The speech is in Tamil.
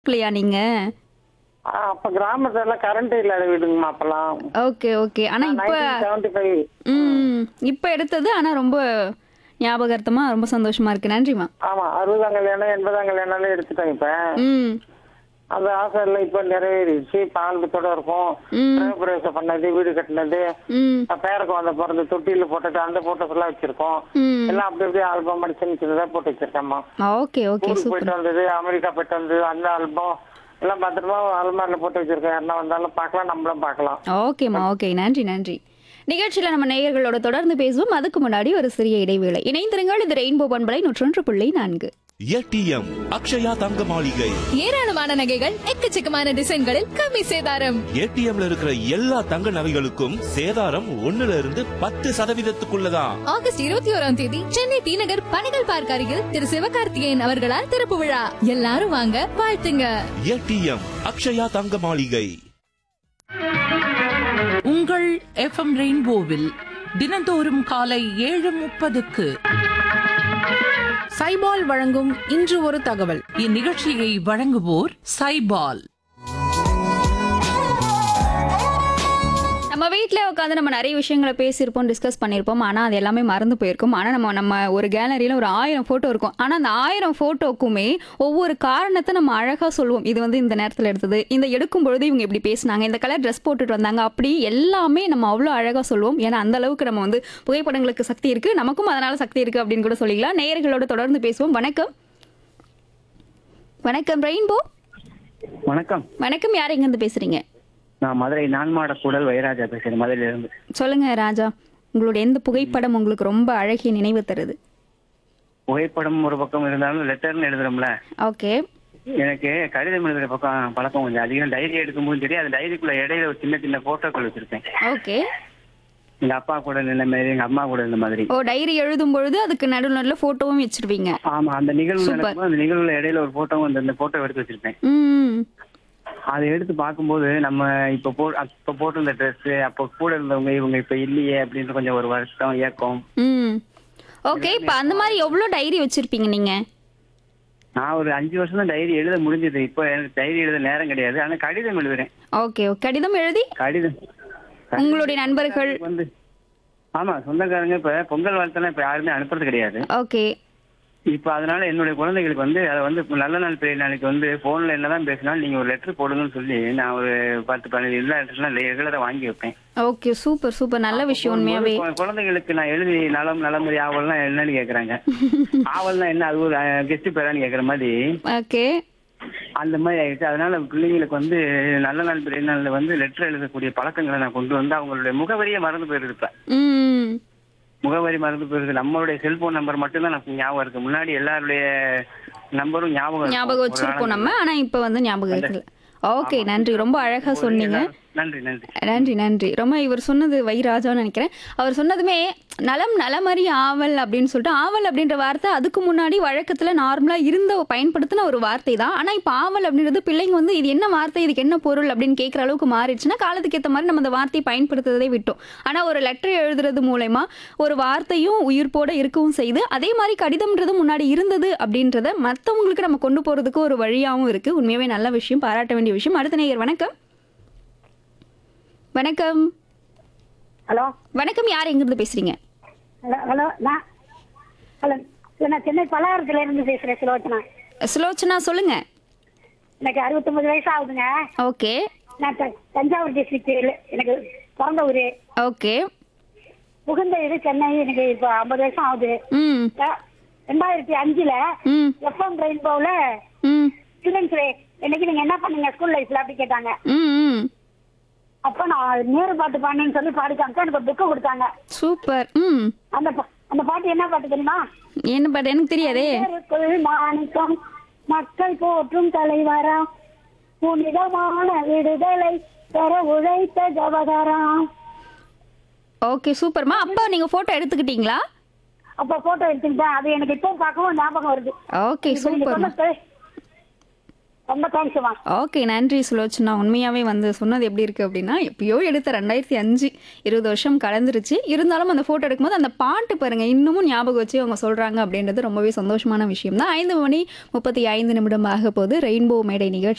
இல்லையா நீங்க ஆ, அப்ப கிராமத்துல எல்லாம் கரண்ட் இல்லாத வீடுங்கம்மா அப்பெல்லாம் ஓகே ஓகே ஆனா இப்ப நைன்டீன் செவன்டி ஃபைவ் ம் இப்ப எடுத்தது ஆனா ரொம்ப ஞாபகார்த்தமா ரொம்ப சந்தோஷமா இருக்கு நன்றிமா ஆமா அறுபதாம் கல்யாணம் எண்பதாம் கல்யாணம் எடுத்துட்டேன் இப்ப ம் அந்த ஆசை எல்லாம் இப்ப நிறைவேறிடுச்சு இப்ப ஆல்பத்தோட இருக்கும் ம். கிரகப்பிரவேசம் பண்ணது வீடு கட்டினது ம் பேருக்கு வந்த பிறந்த தொட்டில போட்டுட்டு அந்த போட்டோஸ் எல்லாம் வச்சிருக்கோம் ம் எல்லாம் அப்படி அப்படியே ஆல்பம் மாதிரி சின்ன சின்னதா போட்டு வச்சிருக்கேம்மா ஓகே ஓகே ஊருக்கு சூப்பர் போயிட்டு வந்தது அமெரிக்கா போயிட்டு வந்தது அந்த ஆல்பம் எல்லாம் பத்திரமா அல்மாரில போட்டு வச்சிருக்கேன் யாருன்னா வந்தாலும் பார்க்கலாம் நம்மளும் பார்க்கலாம் ஓகேம்மா ஓகே நன்றி நன்றி நிகழ்ச்சியில நம்ம நேயர்களோட தொடர்ந்து பேசுவோம் அதுக்கு முன்னாடி ஒரு சிறிய இடைவேளை இணைந்திருங்கள் இது ரெயின்போ பண்பலை நூற்றொன்று புள்ளி நான்கு ஏடிஎம் அக்ஷயா தங்க மாளிகை ஏராளமான நகைகள் எக்கச்சக்கமான டிசைன்களில் கம்மி சேதாரம் ஏடிஎம்ல இருக்கிற எல்லா தங்க நகைகளுக்கும் சேதாரம் ஒண்ணுல இருந்து பத்து சதவீதத்துக்குள்ளதான் ஆகஸ்ட் இருபத்தி ஓராம் தேதி சென்னை டி நகர் பணிகள் பார்க் அருகில் திரு சிவகார்த்திகேயன் அவர்களால் திறப்பு விழா எல்லாரும் வாங்க வாழ்த்துங்க ஏடிஎம் அக்ஷயா தங்க மாளிகை உங்கள் எஃப்எம் ரெயின்போவில் தினந்தோறும் காலை ஏழு முப்பதுக்கு சைபால் வழங்கும் இன்று ஒரு தகவல் இந்நிகழ்ச்சியை வழங்குவோர் சைபால் நம்ம வீட்டில் உட்காந்து நம்ம நிறைய விஷயங்களை பேசியிருப்போம் டிஸ்கஸ் பண்ணியிருப்போம் ஆனால் அது எல்லாமே மறந்து போயிருக்கும் ஆனால் நம்ம நம்ம ஒரு கேலரியில் ஒரு ஆயிரம் ஃபோட்டோ இருக்கும் ஆனால் அந்த ஆயிரம் ஃபோட்டோக்குமே ஒவ்வொரு காரணத்தை நம்ம அழகாக சொல்லுவோம் இது வந்து இந்த நேரத்தில் எடுத்தது இந்த எடுக்கும் பொழுது இவங்க இப்படி பேசினாங்க இந்த கலர் ட்ரெஸ் போட்டுட்டு வந்தாங்க அப்படி எல்லாமே நம்ம அவ்வளோ அழகாக சொல்லுவோம் ஏன்னா அந்த அளவுக்கு நம்ம வந்து புகைப்படங்களுக்கு சக்தி இருக்குது நமக்கும் அதனால சக்தி இருக்குது அப்படின்னு கூட சொல்லிக்கலாம் நேயர்களோட தொடர்ந்து பேசுவோம் வணக்கம் வணக்கம் ரெயின்போ வணக்கம் வணக்கம் யார் எங்கேருந்து பேசுறீங்க நான் மதுரை நான்மாட கூடல் வைராஜா பேசுறேன் மதுரையில இருந்து சொல்லுங்க ராஜா உங்களுடைய எந்த புகைப்படம் உங்களுக்கு ரொம்ப அழகிய நினைவு தருது புகைப்படம் ஒரு பக்கம் இருந்தாலும் லெட்டர்னு எழுதுறோம்ல ஓகே எனக்கு கடிதம் எழுதுற பக்கம் பழக்கம் கொஞ்சம் அதிகம் டைரி எடுக்கும்போது சரி அந்த டைரிக்குள்ள இடையில ஒரு சின்ன சின்ன போட்டோக்கள் வச்சிருப்பேன் ஓகே எங்க அப்பா கூட நின்ன மாதிரி எங்க அம்மா கூட இருந்த மாதிரி ஓ டைரி எழுதும் பொழுது அதுக்கு நடுவில் நடுவில் ஃபோட்டோவும் வச்சிருவீங்க ஆமா அந்த நிகழ்வு Super. நடக்கும்போது அந்த நிகழ்வுல இடையில ஒரு போட்டோ வந்து அந்த போட்டோ எடுத்து வச்சிருப்பேன் ம் அதை எடுத்து பார்க்கும்போது நம்ம இப்ப போ அப்ப போட்டிருந்த ட்ரெஸ் அப்ப கூட இருந்தவங்க இவங்க இப்ப இல்லையே அப்படின்னு கொஞ்சம் ஒரு வருஷம் ஏக்கம் ம் ஓகே இப்போ அந்த மாதிரி எவ்வளோ டைரி வச்சிருப்பீங்க நீங்க நான் ஒரு அஞ்சு வருஷம் தான் டைரி எழுத முடிஞ்சது இப்ப எனக்கு டைரி எழுத நேரம் கிடையாது ஆனா கடிதம் எழுதுறேன் ஓகே ஓகே கடிதம் எழுதி கடிதம் உங்களுடைய நண்பர்கள் வந்து ஆமா சொந்தக்காரங்க இப்ப பொங்கல் வாழ்த்தெல்லாம் இப்ப யாருமே அனுப்புறது கிடையாது ஓகே இப்ப அதனால என்னுடைய குழந்தைகளுக்கு வந்து அதை வந்து இப்ப நல்ல நாள் பெரிய நாளைக்கு வந்து போன்ல என்னதான் பேசினாலும் நீங்க ஒரு லெட்டர் போடுங்கன்னு சொல்லி நான் ஒரு பத்து பதினஞ்சு எல்லா லெட்டர்லாம் ரெகுலரா வாங்கி வைப்பேன் ஓகே சூப்பர் சூப்பர் நல்ல விஷயம் உண்மையாவே கு- குழந்தைகளுக்கு நான் எழுதி நலம் நலமுறை ஆவல்லாம் என்னன்னு கேக்குறாங்க ஆவல்னா என்ன அது ஒரு கெஸ்ட் பேரான்னு கேக்குற மாதிரி ஓகே அந்த மாதிரி ஆயிடுச்சு அதனால பிள்ளைங்களுக்கு வந்து நல்ல நாள் பெரிய நாள்ல வந்து லெட்டர் எழுதக்கூடிய பழக்கங்களை நான் கொண்டு வந்து அவங்களுடைய முகவரியே மறந்து போயிருது இப்ப ம் முகவரி மறந்து போயிருக்கு நம்மளுடைய செல்போன் நம்பர் மட்டும்தான் எனக்கு ஞாபகம் இருக்கு முன்னாடி எல்லாருடைய நம்பரும் ஞாபகம் இருக்கும். ஞாபகம் ஒரு வச்சிருப்போம் நாளைக்கு. நம்ம ஆனால் இப்போ வந்து ஞாபகம் இருக்குல்ல ஓகே நன்றி ரொம்ப அழகாக சொன்னீங்க எல்லாரும் நன்றி நன்றி நன்றி நன்றி ரொம்ப இவர் சொன்னது வைராஜான்னு நினைக்கிறேன் அவர் சொன்னதுமே நலம் நலமறி ஆவல் அப்படின்னு சொல்லிட்டு ஆவல் அப்படின்ற வார்த்தை அதுக்கு முன்னாடி வழக்கத்தில் நார்மலாக இருந்த பயன்படுத்தின ஒரு வார்த்தை தான் ஆனால் இப்போ ஆவல் அப்படின்றது பிள்ளைங்க வந்து இது என்ன வார்த்தை இதுக்கு என்ன பொருள் அப்படின்னு கேட்குற அளவுக்கு மாறிடுச்சுன்னா காலத்துக்கு ஏற்ற மாதிரி நம்ம அந்த வார்த்தையை பயன்படுத்துறதே விட்டோம் ஆனால் ஒரு லெட்டர் எழுதுறது மூலயமா ஒரு வார்த்தையும் உயிர்ப்போட இருக்கவும் செய்து அதே மாதிரி கடிதம்ன்றது முன்னாடி இருந்தது அப்படின்றத மற்றவங்களுக்கு நம்ம கொண்டு போகிறதுக்கு ஒரு வழியாகவும் இருக்குது உண்மையாகவே நல்ல விஷயம் பாராட்ட வேண்டிய விஷயம் அடுத்த நேயர் வணக்கம் வணக்கம் ஹலோ வணக்கம் யார் எங்கிருந்து பேசுறீங்க ஹலோ ஹலோ நான் ஹலோ நான் சென்னை பலகாரத்துல இருந்து பேசுறேன் சுலோச்சனா சுலோச்சனா சொல்லுங்க எனக்கு அறுபத்தொன்பது வயசு ஆகுதுங்க ஓகே நான் த- தஞ்சாவூர் டிஸ்ட்ரிக்ட் எனக்கு பிறந்த ஊரு ஓகே புகுந்த இது சென்னை எனக்கு இப்போ ஐம்பது வருஷம் ஆகுது ம் ர- ரெண்டாயிரத்தி அஞ்சுல ம் எஃப்எம் ரெயின்போல ம் ஸ்டூடெண்ட்ஸ் என்னைக்கு நீங்க என்ன பண்ணீங்க ஸ்கூல் லைஃப்ல அப்படி கேட்டாங்க ம் ம் அப்ப நான் நேரு பாட்டு பாடினேன்னு சொல்லி பாடி காமிச்சா எனக்கு ஒரு புக்கு கொடுத்தாங்க சூப்பர் ம் அந்த பா- அந்த பாட்டு என்ன பாட்டு தெரியுமா என்ன பாட்டு எனக்கு தெரியாதே நேருக்குள் மாணிக்கம் மக்கள் போற்றும் தலைவரா புனிதமான விடுதலை பெற உழைத்த ஜவகராம் ஓகே சூப்பர்மா அப்பா நீங்க போட்டோ எடுத்துக்கிட்டீங்களா அப்ப போட்டோ எடுத்துக்கிட்டேன் அது எனக்கு இப்போ பார்க்கவும் ஞாபகம் வருது ஓகே இப்ப நீங்க சூப்பர்மா சொன்ன பே- ரொம்ப தேங்க்ஸ்மா ஓகே நன்றி சுலோச்சனா உண்மையாவே வந்து சொன்னது எப்படி இருக்கு அப்படின்னா எப்பயோ எடுத்த ரெண்டாயிரத்தி அஞ்சு இருபது வருஷம் கலந்துருச்சு இருந்தாலும் அந்த போட்டோ எடுக்கும்போது அந்த பாட்டு பாருங்க இன்னமும் ஞாபகம் வச்சு அவங்க சொல்றாங்க அப்படின்றது ரொம்பவே சந்தோஷமான விஷயம் தான் ஐந்து மணி முப்பத்தி ஐந்து நிமிடம் ஆக போது ரெயின்போ மேடை நிகழ்ச்சி